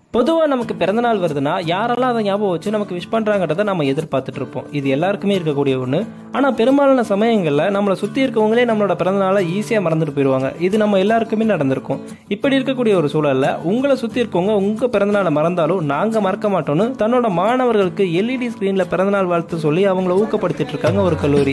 பொதுவாக நமக்கு பிறந்தநாள் வருதுன்னா யாரெல்லாம் அதை ஞாபகம் வச்சு நமக்கு விஷ் பண்ணுறாங்கிறத நம்ம எதிர்பார்த்துட்டு இருப்போம் இது எல்லாருக்குமே இருக்கக்கூடிய ஒன்று ஆனால் பெரும்பாலான சமயங்களில் நம்மளை சுற்றி இருக்கவங்களே நம்மளோட பிறந்தநாளை ஈஸியாக மறந்துட்டு போயிடுவாங்க இது நம்ம எல்லாருக்குமே நடந்திருக்கும் இப்படி இருக்கக்கூடிய ஒரு சூழலில் உங்களை சுற்றி இருக்கவங்க உங்கள் பிறந்தநாளை மறந்தாலும் நாங்கள் மறக்க மாட்டோம்னு தன்னோட மாணவர்களுக்கு எல்இடி ஸ்க்ரீனில் பிறந்தநாள் வாழ்த்து சொல்லி அவங்கள ஊக்கப்படுத்திட்டு இருக்காங்க ஒரு கல்லூரி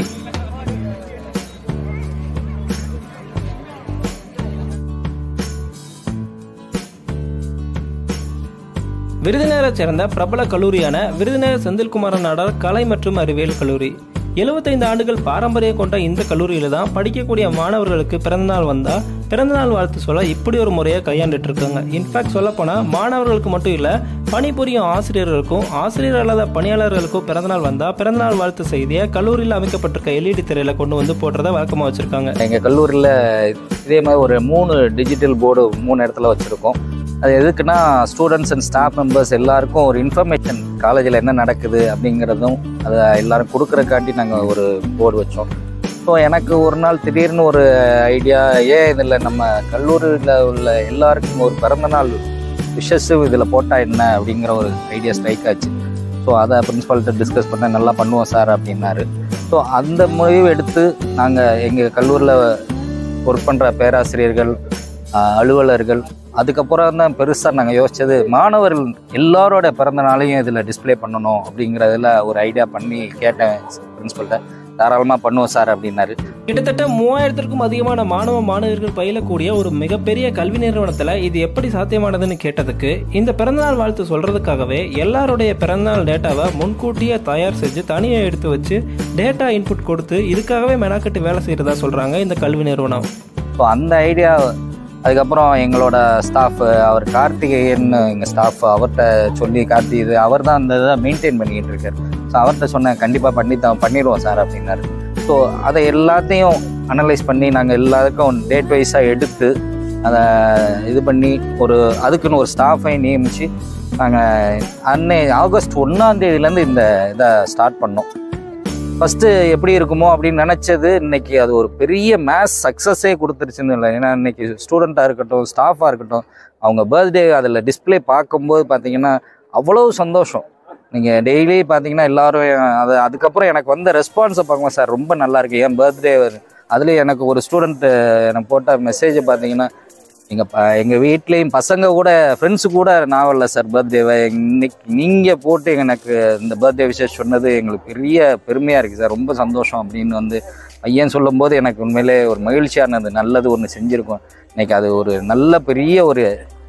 விருதுநகரை சேர்ந்த பிரபல கல்லூரியான விருதுநகர் செந்தில்குமாரன் நாடார் கலை மற்றும் அறிவியல் கல்லூரி 75 ஆண்டுகள் பாரம்பரியம் கொண்ட இந்த கல்லூரியில தான் படிக்கக்கூடிய மாணவர்களுக்கு பிறந்தநாள் வந்தா பிறந்தநாள் வாழ்த்து சொல்ல இப்படி ஒரு முறையை கையாண்டுட்டு இருக்காங்க இன்ஃபேக்ட் சொல்ல போனா மாணவர்களுக்கு மட்டும் இல்ல பணிபுரியும் ஆசிரியர்களுக்கும் ஆசிரியர் அல்லாத பணியாளர்களுக்கும் பிறந்தநாள் வந்தா பிறந்தநாள் வாழ்த்து செய்தியை கல்லூரியில் அமைக்கப்பட்டிருக்க எல்இடி திரையில கொண்டு வந்து போடுறத வழக்கமா வச்சிருக்காங்க எங்கள் கல்லூரியில் இதே மாதிரி ஒரு மூணு டிஜிட்டல் போர்டு மூணு இடத்துல வச்சுருக்கோம் அது எதுக்குன்னா ஸ்டூடெண்ட்ஸ் அண்ட் ஸ்டாஃப் மெம்பர்ஸ் எல்லாருக்கும் ஒரு இன்ஃபர்மேஷன் காலேஜில் என்ன நடக்குது அப்படிங்கிறதும் அதை எல்லாரும் கொடுக்குறக்காண்டி நாங்கள் ஒரு போர்டு வச்சோம் ஸோ எனக்கு ஒரு நாள் திடீர்னு ஒரு ஐடியா ஏன் இதில் நம்ம கல்லூரியில் உள்ள எல்லாருக்கும் ஒரு பிறந்தநாள் விஷஸும் இதில் போட்டால் என்ன அப்படிங்கிற ஒரு ஐடியா ஸ்ட்ரைக் ஆச்சு ஸோ அதை பிரின்ஸ்பால்கிட்ட டிஸ்கஸ் பண்ண நல்லா பண்ணுவோம் சார் அப்படின்னாரு ஸோ அந்த முடிவு எடுத்து நாங்கள் எங்கள் கல்லூரியில் ஒர்க் பண்ணுற பேராசிரியர்கள் ஆஹ், அலுவலர்கள் அதுக்கப்புறம் தான் பெருசாக நாங்கள் யோசிச்சது மாணவர்கள் எல்லாரோட பிறந்த நாளையும் இதில் டிஸ்ப்ளே பண்ணணும் அப்படிங்கிறதுல ஒரு ஐடியா பண்ணி கேட்டேன் பிரின்ஸ்பல்கிட்ட தாராளமாக பண்ணுவோம் சார் அப்படின்னாரு கிட்டத்தட்ட மூவாயிரத்திற்கும் அதிகமான மாணவ மாணவர்கள் பயிலக்கூடிய ஒரு மிகப்பெரிய கல்வி நிறுவனத்துல இது எப்படி சாத்தியமானதுன்னு கேட்டதுக்கு இந்த பிறந்தநாள் வாழ்த்து சொல்றதுக்காகவே எல்லாருடைய பிறந்தநாள் டேட்டாவை முன்கூட்டியே தயார் செஞ்சு தனியாக எடுத்து வச்சு டேட்டா இன்புட் கொடுத்து இதுக்காகவே மெனக்கட்டு வேலை செய்யறதா சொல்றாங்க இந்த கல்வி நிறுவனம் ஸோ அந்த ஐடியா அதுக்கப்புறம் எங்களோட ஸ்டாஃப் அவர் கார்த்திகேயன் எங்கள் ஸ்டாஃப் அவர்கிட்ட சொல்லி கார்த்தி இது அவர் தான் அந்த இதை மெயின்டைன் பண்ணிக்கிட்டு இருக்கார் ஸோ அவர்கிட்ட சொன்னேன் கண்டிப்பாக பண்ணி தான் பண்ணிடுவோம் சார் அப்படின்னாரு ஸோ அதை எல்லாத்தையும் அனலைஸ் பண்ணி நாங்கள் எல்லாருக்கும் டேட் வைஸாக எடுத்து அதை இது பண்ணி ஒரு அதுக்குன்னு ஒரு ஸ்டாஃபை நியமித்து நாங்கள் அன்னை ஆகஸ்ட் ஒன்றாம் தேதியிலேருந்து இந்த இதை ஸ்டார்ட் பண்ணோம் ஃபஸ்ட்டு எப்படி இருக்குமோ அப்படின்னு நினச்சது இன்னைக்கு அது ஒரு பெரிய மேஸ் சக்ஸஸே கொடுத்துருச்சுன்னு இல்லை ஏன்னா இன்னைக்கு ஸ்டூடெண்ட்டாக இருக்கட்டும் ஸ்டாஃபாக இருக்கட்டும் அவங்க பர்த்டே அதில் டிஸ்ப்ளே பார்க்கும்போது பார்த்தீங்கன்னா அவ்வளோ சந்தோஷம் நீங்கள் டெய்லி பார்த்தீங்கன்னா எல்லாரும் அது அதுக்கப்புறம் எனக்கு வந்த ரெஸ்பான்ஸை பார்க்கும்போது சார் ரொம்ப நல்லா இருக்கு என் பர்த்டே அதுலேயும் எனக்கு ஒரு ஸ்டூடெண்ட்டு எனக்கு போட்ட மெசேஜை பார்த்தீங்கன்னா எங்கள் ப எங்கள் வீட்லேயும் பசங்க கூட ஃப்ரெண்ட்ஸு கூட நான் வரல சார் பர்த்டேவை இன்னைக்கு நீங்கள் போட்டு எனக்கு இந்த பர்த்டே விஷயம் சொன்னது எங்களுக்கு பெரிய பெருமையாக இருக்குது சார் ரொம்ப சந்தோஷம் அப்படின்னு வந்து பையன் சொல்லும்போது எனக்கு உண்மையிலே ஒரு மகிழ்ச்சியானது நல்லது ஒன்று செஞ்சுருக்கோம் இன்னைக்கு அது ஒரு நல்ல பெரிய ஒரு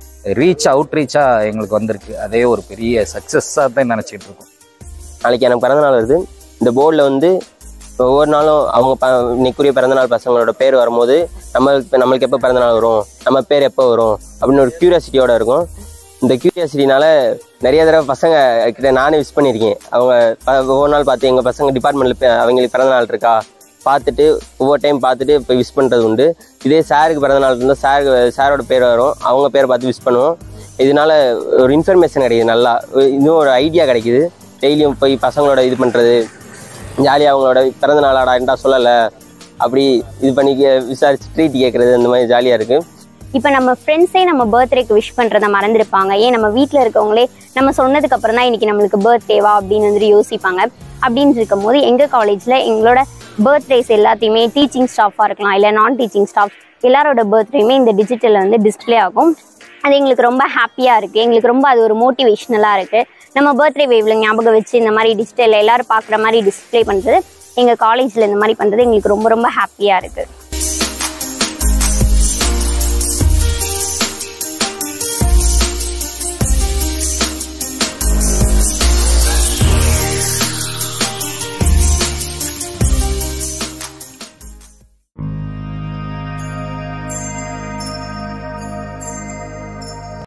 ரீச் அவுட் ரீச்சாக எங்களுக்கு வந்திருக்கு அதே ஒரு பெரிய சக்ஸஸாக தான் நினச்சிட்டு இருக்கோம் நாளைக்கு எனக்கு பிறந்தநாள் வருது இந்த போர்டில் வந்து ஒவ்வொரு நாளும் அவங்க ப இன்னைக்குரிய பிறந்தநாள் பசங்களோட பேர் வரும்போது நம்மளுக்கு நம்மளுக்கு எப்போ பிறந்தநாள் வரும் நம்ம பேர் எப்போ வரும் அப்படின்னு ஒரு க்யூரியாசிட்டியோட இருக்கும் இந்த க்யூரியாசிட்டினால நிறைய தடவை பசங்க கிட்ட நானே விஷ் பண்ணியிருக்கேன் அவங்க ப- ஒவ்வொரு நாள் பார்த்து எங்கள் பசங்க டிபார்ட்மெண்ட்டில் அவங்களுக்கு பிறந்தநாள் இருக்கா பார்த்துட்டு ஒவ்வொரு டைம் பார்த்துட்டு இப்போ விஷ் பண்ணுறது உண்டு இதே சாருக்கு பிறந்தநாள் இருந்தால் சாருக்கு சாரோட பேர் வரும் அவங்க பேரை பார்த்து விஷ் பண்ணுவோம் இதனால ஒரு இன்ஃபர்மேஷன் கிடைக்குது நல்லா இன்னும் ஒரு ஐடியா கிடைக்குது டெய்லியும் போய் பசங்களோட இது பண்ணுறது ஜாலியாக அவங்களோட பிறந்த நாளாடான்டா சொல்லலை அப்படி இது பண்ணி கே- விசாரிச்சு ட்ரீட் கேட்குறது அந்த மாதிரி ஜாலியாக இருக்குது இப்போ நம்ம ஃப்ரெண்ட்ஸே நம்ம பர்த்டேக்கு விஷ் பண்ணுறத மறந்துருப்பாங்க ஏன் நம்ம வீட்டில் இருக்கவங்களே நம்ம சொன்னதுக்கு அப்புறம் தான் இன்னைக்கு நம்மளுக்கு பர்த்டேவா அப்படின்னு வந்துட்டு யோசிப்பாங்க அப்படின்னு இருக்கும் போது எங்கள் காலேஜில் எங்களோட பர்த்டேஸ் எல்லாத்தையுமே டீச்சிங் ஸ்டாஃபாக இருக்கலாம் இல்லை நான் டீச்சிங் ஸ்டாஃப் எல்லாரோட பர்த்டேயுமே இந்த டிஜிட்டலில் வந்து டிஸ்ப்ளே ஆகும் அது எங்களுக்கு ரொம்ப ஹாப்பியாக இருக்குது எங்களுக்கு ரொம்ப அது ஒரு மோட்டிவேஷ்னலாக இருக்குது நம்ம பர்த்டே வேவ்ல ஞாபகம் வச்சு இந்த மாதிரி டிஜிட்டலில் எல்லாரும் பார்க்குற மாதிரி டிஸ்ப்ளே பண்ணுறது எங்கள் காலேஜில் இந்த மாதிரி பண்ணுறது எங்களுக்கு ரொம்ப ரொம்ப ஹாப்பியாக இருக்குது